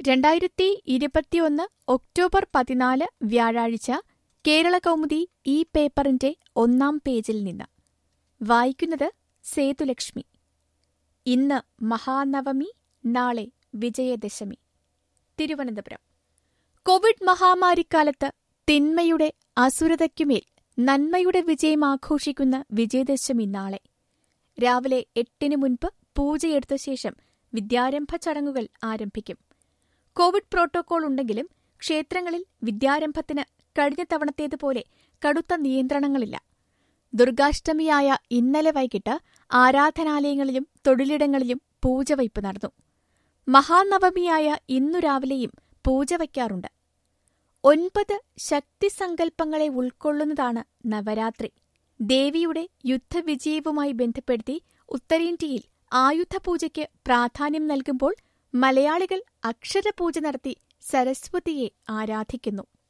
രണ്ടായിരത്തി ഇരുപത്തിയൊന്ന് ഒക്ടോബർ പതിനാല് വ്യാഴാഴ്ച കേരളകൗമുദി ഈ പേപ്പറിന്റെ ഒന്നാം പേജിൽ നിന്ന് വായിക്കുന്നത് സേതുലക്ഷ്മി ഇന്ന് മഹാനവമി നാളെ വിജയദശമി തിരുവനന്തപുരം കോവിഡ് മഹാമാരിക്കാലത്ത് തിന്മയുടെ അസുരതയ്ക്കുമേൽ നന്മയുടെ വിജയം ആഘോഷിക്കുന്ന വിജയദശമി നാളെ രാവിലെ എട്ടിന് മുൻപ് പൂജയെടുത്ത ശേഷം വിദ്യാരംഭ ചടങ്ങുകൾ ആരംഭിക്കും കോവിഡ് പ്രോട്ടോകോൾ ഉണ്ടെങ്കിലും ക്ഷേത്രങ്ങളിൽ വിദ്യാരംഭത്തിന് കഴിഞ്ഞ തവണത്തേതുപോലെ കടുത്ത നിയന്ത്രണങ്ങളില്ല ദുർഗാഷ്ടമിയായ ഇന്നലെ വൈകിട്ട് ആരാധനാലയങ്ങളിലും തൊഴിലിടങ്ങളിലും പൂജവയ്പ് നടന്നു മഹാനവമിയായ ഇന്നു രാവിലെയും പൂജ വയ്ക്കാറുണ്ട് ഒൻപത് ശക്തിസങ്കല്പങ്ങളെ ഉൾക്കൊള്ളുന്നതാണ് നവരാത്രി ദേവിയുടെ യുദ്ധവിജയവുമായി ബന്ധപ്പെടുത്തി ഉത്തരേന്ത്യയിൽ ആയുധപൂജയ്ക്ക് പ്രാധാന്യം നൽകുമ്പോൾ മലയാളികൾ അക്ഷരപൂജ നടത്തി സരസ്വതിയെ ആരാധിക്കുന്നു